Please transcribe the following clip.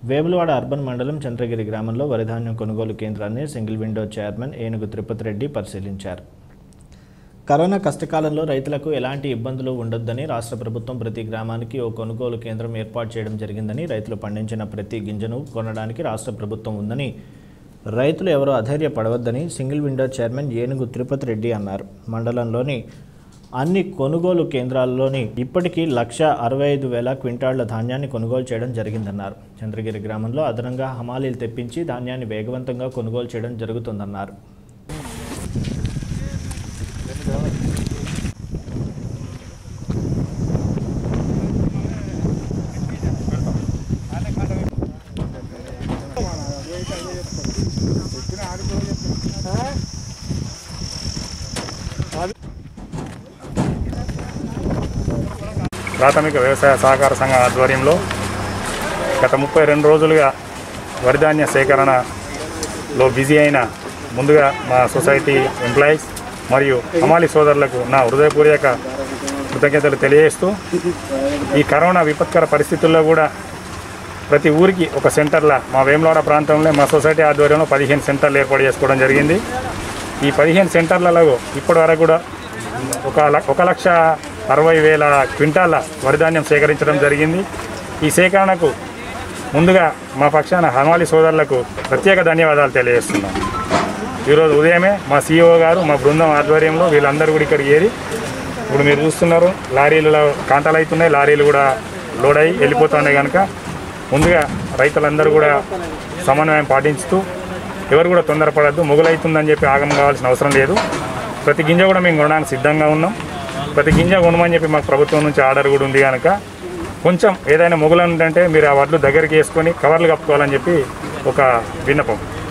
Vemulawada urban మండలం చంద్రగిరి గ్రామంలో వరిధాన్యం కొనుగోలు కేంద్రాన్ని సింగిల్ విండో చైర్మన్ ఏనుగు తిరుపతి రెడ్డి పరిశీలించారు కరోనా కష్టకాలంలో రైతులకు ఎలాంటి ఇబ్బందులు ఉండొద్దని రాష్ట్ర ప్రభుత్వం ప్రతి గ్రామానికి ఓ కొనుగోలు కేంద్రం ఏర్పాటు చేయడం జరిగిందని రైతులు పండించిన ప్రతి గింజను కొనడానికి రాష్ట్ర ప్రభుత్వం ఉందని రైతులు ఎవరూ అధైర్యపడవద్దని సింగిల్ విండో చైర్మన్ ఏనుగు తిరుపతి రెడ్డి అన్నారు మండలంలోని అన్ని కొనుగోలు కేంద్రాల్లోని ఇప్పటికీ లక్ష అరవై ఐదు వేల క్వింటాళ్ల ధాన్యాన్ని కొనుగోలు చేయడం జరిగిందన్నారు చంద్రగిరి గ్రామంలో అదనంగా హమాలీలు తెప్పించి ధాన్యాన్ని వేగవంతంగా కొనుగోలు చేయడం జరుగుతుందన్నారు ప్రాథమిక వ్యవసాయ సహకార సంఘం ఆధ్వర్యంలో గత ముప్పై రెండు రోజులుగా వరిధాన్య సేకరణలో బిజీ అయిన ముందుగా మా సొసైటీ ఎంప్లాయీస్ మరియు హమాలి సోదరులకు నా హృదయపూర్వక కృతజ్ఞతలు తెలియజేస్తూ ఈ కరోనా విపత్కర పరిస్థితుల్లో కూడా ప్రతి ఊరికి ఒక సెంటర్ల మా వేములవాడ ప్రాంతంలో మా సొసైటీ ఆధ్వర్యంలో పదిహేను సెంటర్లు ఏర్పాటు చేసుకోవడం జరిగింది ఈ పదిహేను సెంటర్లలో ఇప్పటి వరకు కూడా ఒక ల- ఒక లక్ష అరవై వేల క్వింటాల వరిధాన్యం సేకరించడం జరిగింది ఈ సేకరణకు ముందుగా మా పక్షాన హమాలి సోదరులకు ప్రత్యేక ధన్యవాదాలు తెలియజేస్తున్నాం ఈరోజు ఉదయమే మా సీఈఓ గారు మా బృందం ఆధ్వర్యంలో వీళ్ళందరూ కూడా ఇక్కడికి ఏరి ఇప్పుడు మీరు చూస్తున్నారు లారీలలో కాంటాలు అవుతున్నాయి లారీలు కూడా లోడ్ అయ్యి వెళ్ళిపోతున్నాయి కనుక ముందుగా రైతులందరూ కూడా సమన్వయం పాటించుతూ ఎవరు కూడా తొందరపడద్దు మొగులవుతుందని చెప్పి ఆగం కావాల్సిన అవసరం లేదు ప్రతి గింజ కూడా మేము కొనడానికి సిద్ధంగా ఉన్నాం ప్రతి గింజ కొనమని చెప్పి మాకు ప్రభుత్వం నుంచి ఆర్డర్ కూడా ఉంది కనుక కొంచెం ఏదైనా మొగులు ఉందంటే మీరు ఆ వడ్లు దగ్గరికి వేసుకొని కవర్లు కప్పుకోవాలని చెప్పి ఒక విన్నపం